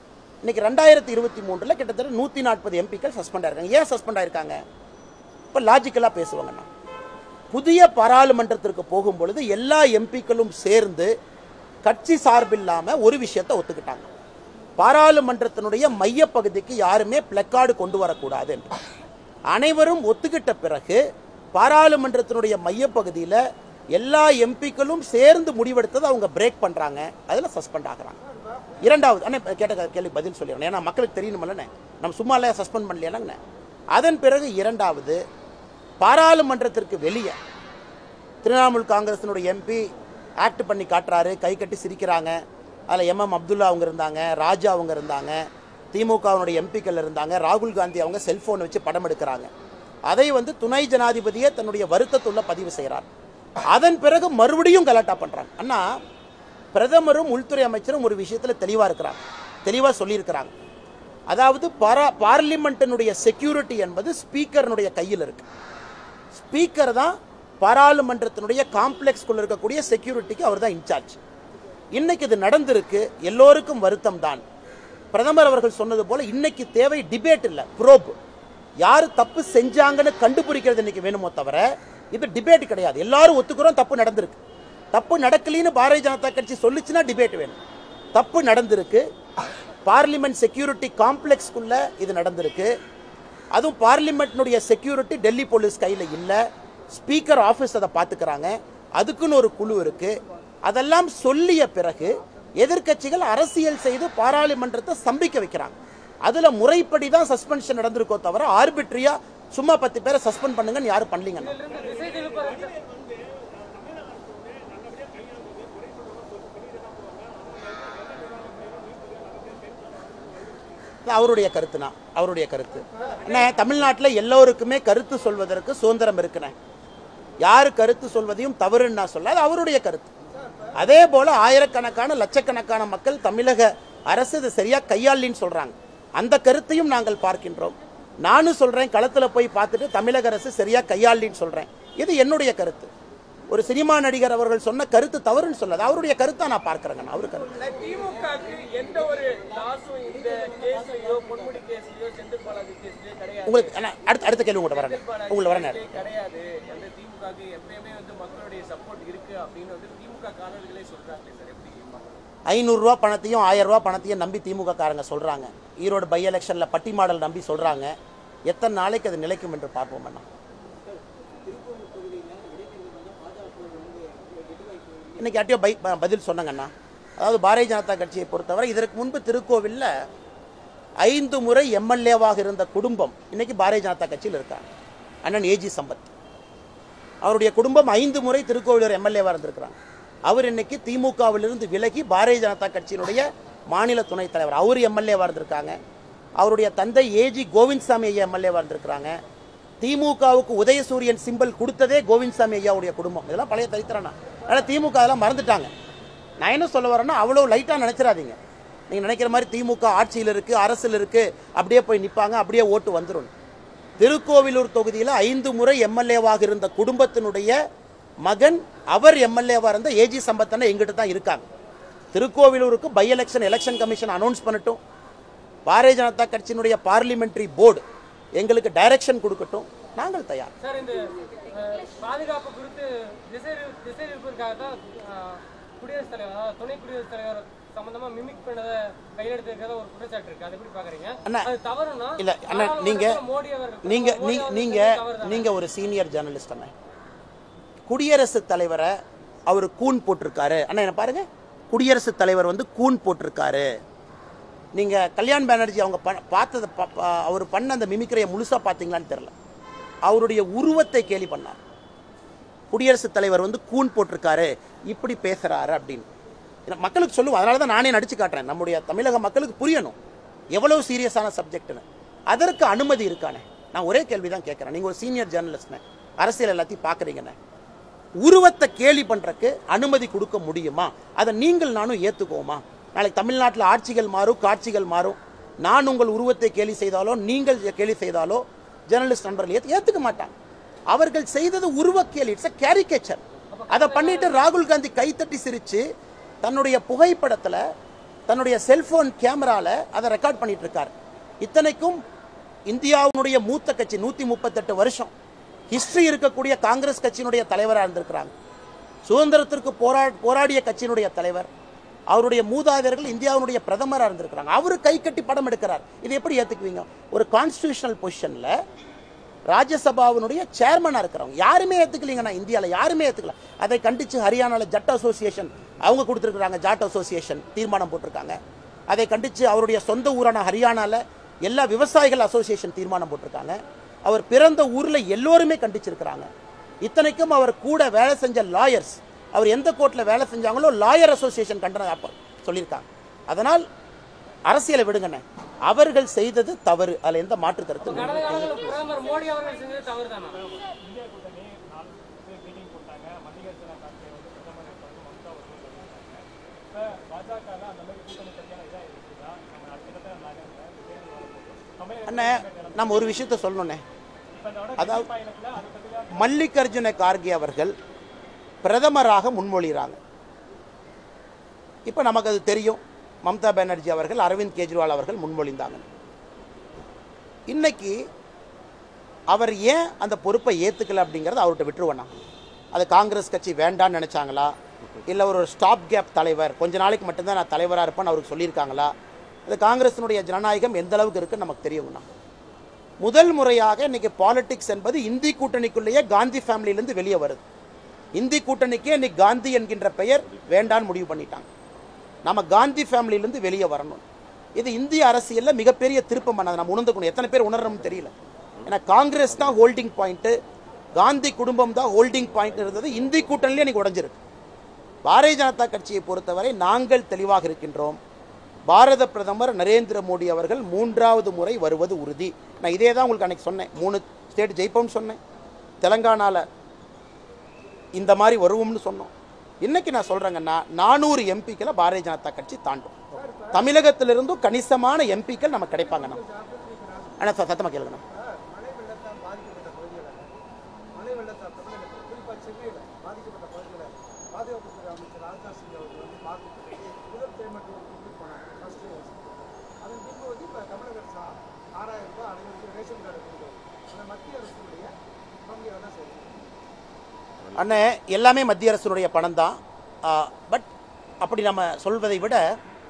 இன்னைக்கு ரெண்டாயிரத்தி இருபத்தி மூன்றில் கிட்டத்தட்ட நூற்றி நாற்பது எம்பிக்கள் சஸ்பெண்ட் ஆயிருக்காங்க ஏன் சஸ்பெண்ட் ஆயிருக்காங்க இப்போ லாஜிக்கலாக பேசுவாங்கண்ணா புதிய பாராளுமன்றத்திற்கு போகும்பொழுது எல்லா எம்பிக்களும் சேர்ந்து கட்சி சார்பில்லாமல் ஒரு விஷயத்தை ஒத்துக்கிட்டாங்க பாராளுமன்றத்தினுடைய மையப்பகுதிக்கு யாருமே பிளக்கார்டு கொண்டு வரக்கூடாது என்று அனைவரும் ஒத்துக்கிட்ட பிறகு பாராளுமன்றத்தினுடைய மையப்பகுதியில் எல்லா எம்பிக்களும் சேர்ந்து முடிவெடுத்ததை அவங்க பிரேக் பண்ணுறாங்க அதில் சஸ்பெண்ட் ஆகுறாங்க இரண்டாவது அண்ணே கேட்ட கேள்வி பதில் சொல்லிடுறேன் ஏன்னா மக்களுக்கு தெரியணுமல்லண்ணே நம்ம சும்மா இல்லையா சஸ்பெண்ட் பண்ணலையானங்கண்ணே அதன் பிறகு இரண்டாவது பாராளுமன்றத்திற்கு வெளியே திரிணாமுல் காங்கிரஸினுடைய எம்பி ஆக்ட் பண்ணி காட்டுறாரு கை கட்டி சிரிக்கிறாங்க அதில் எம்எம் அப்துல்லா அவங்க இருந்தாங்க ராஜா அவங்க இருந்தாங்க திமுகவினுடைய எம்பிக்கள் இருந்தாங்க ராகுல் காந்தி அவங்க செல்போன் வச்சு படம் எடுக்கிறாங்க அதை வந்து துணை ஜனாதிபதியே தன்னுடைய வருத்தத்துள்ள பதிவு செய்கிறார் அதன் பிறகு மறுபடியும் கலாட்டா பண்றாங்க அண்ணா பிரதமரும் உள்துறை அமைச்சரும் ஒரு விஷயத்தில் தெளிவாக இருக்கிறாங்க தெளிவாக சொல்லியிருக்கிறாங்க அதாவது பாரா பார்லிமெண்ட்டினுடைய செக்யூரிட்டி என்பது ஸ்பீக்கர்னுடைய கையில் இருக்கு ஸ்பீக்கர் தான் பாராளுமன்றத்தினுடைய காம்ப்ளெக்ஸ்குள்ள இருக்கக்கூடிய செக்யூரிட்டிக்கு அவர் தான் இன்சார்ஜ் இன்னைக்கு இது நடந்திருக்கு எல்லோருக்கும் வருத்தம் தான் பிரதமர் அவர்கள் சொன்னது போல இன்னைக்கு தேவை டிபேட் இல்ல ப்ரோப் யாரு தப்பு செஞ்சாங்கன்னு கண்டுபிடிக்கிறது இன்னைக்கு வேணுமோ தவிர இது டிபேட் கிடையாது எல்லாரும் ஒத்துக்கிறோம் தப்பு நடந்திருக்கு தப்பு நடக்கலின்னு பாரதிய ஜனதா கட்சி சொல்லுச்சுன்னா டிபேட் வேணும் தப்பு நடந்திருக்கு பார்லிமெண்ட் செக்யூரிட்டி காம்ப்ளெக்ஸ்க்குள்ள இது நடந்திருக்கு அதுவும் பார்லிமெண்ட்னுடைய செக்யூரிட்டி டெல்லி போலீஸ் கையில் இல்லை ஸ்பீக்கர் ஆஃபீஸ் அதை பார்த்துக்கிறாங்க அதுக்குன்னு ஒரு குழு இருக்கு அதெல்லாம் சொல்லிய பிறகு எதிர்க்கட்சிகள் அரசியல் செய்து பாராளுமன்றத்தை ஸ்தம்பிக்க வைக்கிறாங்க அதுல முறைப்படி தான் சஸ்பென்ஷன் நடந்திருக்கோ தவிர ஆர்பிட்ரியா சும்மா பத்து பேரை சஸ்பெண்ட் பண்ணுங்கன்னு யாரும் பண்ணலீங்க இதிலிருந்து திசை திருப்ப இது அவருடைய கருத்துனா அவருடைய கருத்து அண்ணே தமிழ்நாட்டில் எல்லோருக்குமே கருத்து சொல்வதற்கு சுதந்திரம் இருக்குண்ணே யார் கருத்து சொல்வதையும் தவறுன்னு நான் சொல்ல அது அவருடைய கருத்து அதே போல ஆயிரக்கணக்கான லட்சக்கணக்கான மக்கள் தமிழக அரசு இது சரியா கையாளின்னு சொல்றாங்க அந்த கருத்தையும் நாங்கள் பார்க்கின்றோம் நானும் சொல்றேன் களத்துல போய் பார்த்துட்டு தமிழக அரசு சரியா கையாளின்னு சொல்றேன் இது என்னுடைய கருத்து ஒரு சினிமா நடிகர் அவர்கள் சொன்ன கருத்து தவறுன்னு சொல்லாது அவருடைய கருத்தை நான் பார்க்கறேங்க அவரு கருத்து திமுகக்கு எந்த ஒரு லாஸும் இந்த கேஸ்லயோ பொன்முடி கேஸ்லயோ செந்தில் பாலாஜி கேஸ்லயோ கிடையாது உங்களுக்கு அண்ணா, அடுத்த அடுத்த கேள்வி உங்கள்கிட்ட வரேன் உங்களை வரேன் கேஸ்லயே கிடையாது அந்த திமுகக்கு எப்பயுமே வந்து மக்களுடைய சப்போர்ட் இருக்கு அப்படின்னு வந்து திமுக காணொலிகளே சொல்றாங்களே சார் எப்படி பார்க்கணும்? ஐநூறுரூவா பணத்தையும் ஆயிரம் ரூபாய் பணத்தையும் நம்பி திமுக காரங்க சொல்றாங்க ஈரோடு பை எலெக்ஷன்ல பட்டி மாடல் நம்பி சொல்றாங்க எத்தனை நாளைக்கு அது நிலைக்கும் என்று பார்ப்போம் அண்ணா இன்னைக்கு யார்ட்டையோ பை ப- பதில் சொன்னாங்க அண்ணா அதாவது பாரதிய ஜனதா கட்சியை பொறுத்தவரை இதற்கு முன்பு திருக்கோவில்ல ஐந்து முறை எம்எல்ஏவாக இருந்த குடும்பம் இன்னைக்கு பாரதிய ஜனதா கட்சியில் இருக்காங்க அண்ணன் ஏஜி சம்பத் அவருடைய குடும்பம் ஐந்து முறை திருக்கோவிலூர் எம்எல்ஏவாக இருந்திருக்கிறாங்க அவர் இன்னைக்கு திமுகவிலிருந்து விலகி பாரதிய ஜனதா கட்சியினுடைய மாநில துணைத் தலைவர் அவர் எம்எல்ஏவாக இருந்திருக்காங்க அவருடைய தந்தை ஏஜி கோவிந்த்சாமி ஐயா எம்எல்ஏவாக இருந்திருக்கிறாங்க திமுகவுக்கு உதயசூரியன் சிம்பல் கொடுத்ததே கோவிந்த்சாமி ஐயாவுடைய குடும்பம் இதெல்லாம் பழைய சரித்திரம்னா அதனால் திமுக அதெல்லாம் மறந்துட்டாங்க நான் என்ன சொல்ல வரேன்னா அவ்வளோ லைட்டாக நினைச்சிடாதீங்க நீங்கள் நினைக்கிற மாதிரி திமுக ஆட்சியில் இருக்கு அரசில் இருக்கு அப்படியே போய் நிற்பாங்க அப்படியே ஓட்டு வந்துடும் திருக்கோவிலூர் தொகுதியில் ஐந்து முறை எம்எல்ஏவாக இருந்த குடும்பத்தினுடைய மகன் அவர் எம்எல்ஏவாக இருந்த ஏஜி சம்பத்தனை எங்கிட்ட தான் இருக்காங்க திருக்கோவிலூருக்கு by election election commission announce பண்ணட்டும் பாரதிய ஜனதா கட்சியினுடைய பார்லிமெண்டரி போர்டு எங்களுக்கு டைரக்ஷன் கொடுக்கட்டும் நாங்கள் தயார் சார் இந்த அஹ், பாதுகாப்பு குறித்து திசை திசை திருப்பதற்காக தான் அஹ், குடியரசுத் தலைவர் அதாவது துணை குடியரசுத் தலைவர் சம்பந்தமா மிமிக் பண்ணதை கையெழுத்திருக்கிறத ஒரு குற்றச்சாட்டு இருக்கு அதை எப்படி பாக்குறீங்க அண்ணா, அது தவறுனா இல்ல அண்ணா நீங்க நாடாளுமன்றத்துல மோடி அவர்கள் நீங்க மோடி நீங்க- அவர்கள் நீங்க செஞ்சது தவறுதானே? நீங்க ஒரு சீனியர் ஜேர்னலிஸ்ட் அண்ணா குடியரசுத் தலைவரை அவர் கூன் போட்டிருக்காரு அண்ணா என்ன பாருங்க குடியரசுத் தலைவர் வந்து கூன் போட்டிருக்காரு நீங்க கல்யாண் பானர்ஜி அவங்க ப- பார்த்தத ப- ப- அவர் பண்ண அந்த மிமிக்ரியை முழுசா பார்த்தீங்களான்னு தெரியல அவருடைய உருவத்தை கேலி பண்ணார் குடியரசுத் தலைவர் வந்து கூன் போட்டிருக்காரு இப்படி பேசுறாரு அப்படின்னு ஏன்னா மக்களுக்கு சொல்லுவோம் அதனால தான் நானே நடிச்சு காட்டுறேன் நம்முடைய தமிழக மக்களுக்கு புரியணும் எவ்வளவு சீரியஸான சப்ஜெக்ட்னு அதற்கு அனுமதி இருக்கானே நான் ஒரே கேள்வி தான் கேட்குறேன் நீங்கள் ஒரு சீனியர் ஜேர்னலிஸ்ட்னே அரசியல் எல்லாத்தையும் பார்க்குறீங்கண்ணே உருவத்தை கேலி பண்றதுக்கு அனுமதி கொடுக்க முடியுமா அதை நீங்கள் நானும் ஏத்துக்குவோமா நாளைக்கு தமிழ்நாட்டில் ஆட்சிகள் மாறும் காட்சிகள் மாறும் நான் உங்கள் உருவத்தை கேலி செய்தாலோ நீங்கள் கேலி செய்தாலோ ஜேர்னலிஸ்ட் நண்பர்கள் ஏத்து ஏத்துக்க மாட்டாங்க அவர்கள் செய்தது உருவ கேலி இட்ஸ் அ கேரிகேச்சர் அதை பண்ணிட்டு ராகுல் காந்தி கைத்தட்டி சிரிச்சு தன்னுடைய புகைப்படத்துல தன்னுடைய செல்போன் கேமரால அதை ரெக்கார்ட் பண்ணிட்டு இருக்கார் இத்தனைக்கும் இந்தியாவுடைய மூத்த கட்சி நூத்தி முப்பத்தெட்டு வருஷம் ஹிஸ்டரி இருக்கக்கூடிய காங்கிரஸ் கட்சியினுடைய தலைவராக இருந்திருக்கிறாங்க சுதந்திரத்திற்கு போரா போராடிய கட்சியினுடைய தலைவர் அவருடைய மூதாதையர்கள் இந்தியாவுடைய பிரதமராக இருந்திருக்கிறாங்க அவரு கை கட்டி படம் எடுக்கிறார் இது எப்படி ஏத்துக்குவீங்க ஒரு கான்ஸ்டியூஷனல் பொசிஷன்ல ராஜ்யசபாவினுடைய சேர்மனா இருக்கிறவங்க யாருமே ஏத்துக்கலீங்கண்ணா இந்தியாவில் யாருமே ஏத்துக்கல அதை கண்டிச்சு ஹரியானால ஜட் அசோசியேஷன் அவங்க கொடுத்துருக்காங்க ஜாட் அசோசியேஷன் தீர்மானம் போட்டிருக்காங்க அதை கண்டிச்சு அவருடைய சொந்த ஊரான ஹரியானால எல்லா விவசாயிகள் அசோசியேஷன் தீர்மானம் போட்டிருக்காங்க அவர் பிறந்த ஊர்ல எல்லோருமே கண்டிச்சிருக்கிறாங்க இத்தனைக்கும் அவர் கூட வேலை செஞ்ச லாயர்ஸ் அவர் எந்த கோர்ட்ல வேலை செஞ்சாங்களோ லாயர் அசோசியேஷன் கண்டனம் அப்ப சொல்லியிருக்காங்க அதனால் அரசியலை விடுங்கண்ணே அவர்கள் செய்தது தவறு அதுல எந்த மாற்று கருத்து இல்லை. கடந்த காலங்களில் பிரதமர் மோடி அவர்கள் செஞ்சது தவறு தானா அண்ணே நம்ம ஒரு விஷயத்த சொல்லணுண்ணே அதாவது மல்லிகார்ஜுன கார்கே அவர்கள் பிரதமராக முன்மொழிகிறாங்க இப்போ நமக்கு அது தெரியும் மம்தா பானர்ஜி அவர்கள் அரவிந்த் கெஜ்ரிவால் அவர்கள் முன்மொழிந்தாங்க இன்னைக்கு அவர் ஏன் அந்த பொறுப்பை ஏத்துக்கல அப்படிங்கறத அவர்கிட்ட விட்டுருவேண்ணா அது காங்கிரஸ் கட்சி வேண்டான்னு நினைச்சாங்களா இல்லை ஒரு ஸ்டாப் கேப் தலைவர் கொஞ்ச நாளைக்கு மட்டும்தான் நான் தலைவராக இருப்பேன்னு அவருக்கு சொல்லியிருக்காங்களா அது காங்கிரஸினுடைய ஜனநாயகம் எந்த அளவுக்கு இருக்குன்னு நமக்கு தெரியுங்கண்ணா முதல் முறையாக இன்னைக்கு பாலிடிக்ஸ் என்பது இந்தி கூட்டணிக்குள்ளேயே காந்தி ஃபேமிலியிலேருந்து வெளியே வருது இந்தி கூட்டணிக்கே இன்னைக்கு காந்தி என்கின்ற பெயர் வேண்டான்னு முடிவு பண்ணிட்டாங்க நம்ம காந்தி ஃபேமிலியிலேருந்து வெளியே வரணும் இது இந்திய அரசியல்ல மிகப்பெரிய திருப்பம் பண்ணது நம்ம உணர்ந்துக்கணும் எத்தனை பேர் உணரணும்னு தெரியல ஏன்னா காங்கிரஸ் தான் ஹோல்டிங் பாயிண்ட் காந்தி குடும்பம் தான் ஹோல்டிங் பாயிண்ட் இருந்தது இந்தி கூட்டணியிலே இன்னைக்கு உடைஞ்சிருக்கு பாரதிய ஜனதா கட்சியை பொறுத்தவரை நாங்கள் தெளிவாக இருக்கின்றோம் பாரத பிரதமர் நரேந்திர மோடி அவர்கள் மூன்றாவது முறை வருவது உறுதி நான் இதே தான் உங்களுக்கு அன்னைக்கு சொன்னேன் மூணு ஸ்டேட் ஜெயிப்போம்னு சொன்னேன் தெலங்கானால இந்த மாதிரி வருவோம்னு சொன்னோம் இன்னைக்கு நான் சொல்றேங்கன்னா நானூறு எம்பிக்களை பாரதிய ஜனதா கட்சி தாண்டும் தமிழகத்திலிருந்தும் கணிசமான எம்பிக்கள் நமக்கு கிடைப்பாங்கண்ணா அண்ணா ச- சத்தமா கேளுங்கண்ணா மழை வெள்ளத்தால் பாதிக்கப்பட்ட பகுதிகளை மழை வெள்ளத்தால் தமிழகத்தில் குறிப்பாக சென்னையில் பாதிக்கப்பட்ட பகுதிகளை பாதுகாப்புத்துறை அமைச்சர் ராஜ்நாத் சிங் அவர்கள் வந்து பார்த்துட்டு முதல் பேமெண்ட் ஒரு கொடுத்துட்டு போனாங்க ஃபர்ஸ்ட் அதன் பின்பு வந்து இப்போ தமிழக அரசு ஆறாயிரம் ரூபாய் அனைவருக்கும் ரேஷன் கார்டு கொடுக்குது அந்த மத்திய அரசுடைய பங்கு தான் செய்யுது அண்ணே எல்லாமே மத்திய அரசினுடைய பணம் தான் பட் அப்படி நம்ம சொல்வதை விட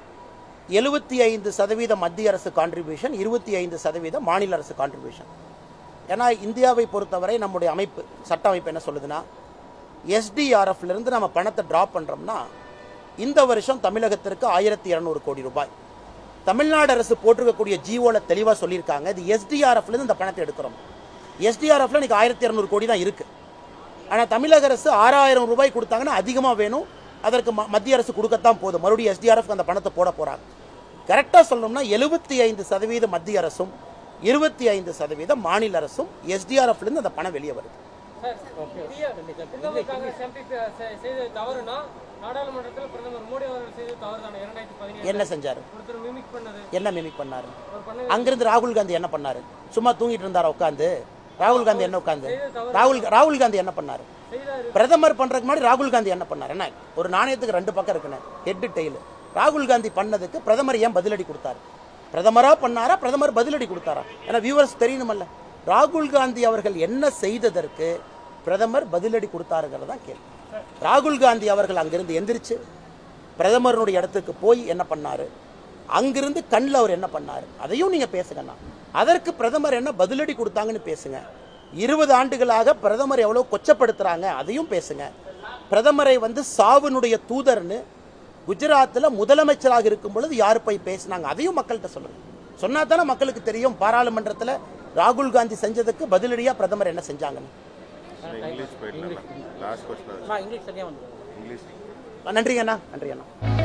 எழுபத்தி ஐந்து சதவீத மத்திய அரசு கான்ட்ரிபியூஷன் இருபத்தி ஐந்து சதவீதம் மாநில அரசு கான்ட்ரிபியூஷன் ஏன்னா இந்தியாவை பொறுத்தவரை நம்முடைய அமைப்பு சட்ட அமைப்பு என்ன சொல்லுதுன்னா SDRF ல இருந்து நம்ம பணத்தை ட்ராப் பண்ணுறோம்னா இந்த வருஷம் தமிழகத்திற்கு ஆயிரத்தி இரநூறு கோடி ரூபாய் தமிழ்நாடு அரசு போட்டிருக்கக்கூடிய ஜிஓல தெளிவாக சொல்லியிருக்காங்க இது SDRF ல இருந்து இந்த பணத்தை எடுக்கிறோம் எஸ்டிஆர்எஃப்ல இன்னைக்கு ஆயிரத்தி இரநூறு கோடி தான் இருக்குது ஆனால் தமிழக அரசு ஆறாயிரம் ரூபாய் கொடுத்தாங்கன்னா அதிகமாக வேணும் அதற்கு ம- மத்திய அரசு கொடுக்கத்தான் போதும் மறுபடியும் எஸ்டிஆர்எஃப் அந்த பணத்தை போட போகிறாங்க கரெக்டாக சொல்லணும்னா எழுபத்தி ஐந்து சதவீதம் மத்திய அரசும் இருபத்தி ஐந்து சதவீதம் மாநில அரசும் எஸ்டிஆர்எஃப்லேருந்து அந்த பணம் வெளியே வருது சார் இந்திய திரிணாமுல் காங்கிரஸ் எம்பி செய்தது தவறுனா நாடாளுமன்றத்தில் பிரதமர் மோடி அவர்கள் செய்தது தவறு தானே இரண்டாயிரத்தி பதினேழு என்ன செஞ்சாரு ஒருத்தர் மிமிக் பண்ணது என்ன மிமிக் பண்ணாரு அவர் பண்ண அங்கிருந்து ராகுல் காந்தி என்ன பண்ணாரு சும்மா தூங்கிட்டு இருந்தாரா உட்காந்து ராகுல் காந்தி என்ன உட்காந்து ராகுல் ராகுல் காந்தி என்ன பண்ணாரு செய்தாரு பிரதமர் பண்றதுக்கு முன்னாடி ராகுல் காந்தி என்ன பண்ணாரு என்ன ஒரு நாணயத்துக்கு ரெண்டு பக்கம் இருக்குன்னு ஹெட் டெய்ல் ராகுல் காந்தி பண்ணதுக்கு பிரதமர் ஏன் பதிலடி கொடுத்தாரு பிரதமரா பண்ணாரா பிரதமர் பதிலடி கொடுத்தாரா ஏன்னா வியூவர்ஸ் தெரியணுமல்ல ராகுல் காந்தி அவர்கள் என்ன செய்ததற்கு பிரதமர் பதிலடி கொடுத்தாருங்கிறது தான் கேள்வி ராகுல் காந்தி அவர்கள் அங்கிருந்து எந்திரிச்சு பிரதமருடைய இடத்துக்கு போய் என்ன பண்ணாரு அங்கிருந்து கண்ணில் அவர் என்ன பண்ணாரு அதையும் நீங்க பேசுங்கண்ணா அதற்கு பிரதமர் என்ன பதிலடி கொடுத்தாங்கன்னு பேசுங்க இருபது ஆண்டுகளாக பிரதமர் எவ்வளவு கொச்சப்படுத்துறாங்க அதையும் பேசுங்க பிரதமரை வந்து சாவினுடைய தூதர்னு குஜராத்தில் முதலமைச்சராக இருக்கும் பொழுது யார் போய் பேசினாங்க அதையும் மக்கள்கிட்ட சொல்லுங்க சொன்னா தானே மக்களுக்கு தெரியும் பாராளுமன்றத்தில் ராகுல் காந்தி செஞ்சதுக்கு பதிலடியா பிரதமர் என்ன செஞ்சாங்கன்னு இங்கிலீஷ் போயிடலாம் லாஸ்ட் கொஸ்டின் நன்றிங்க அண்ணா நன்றி அண்ணா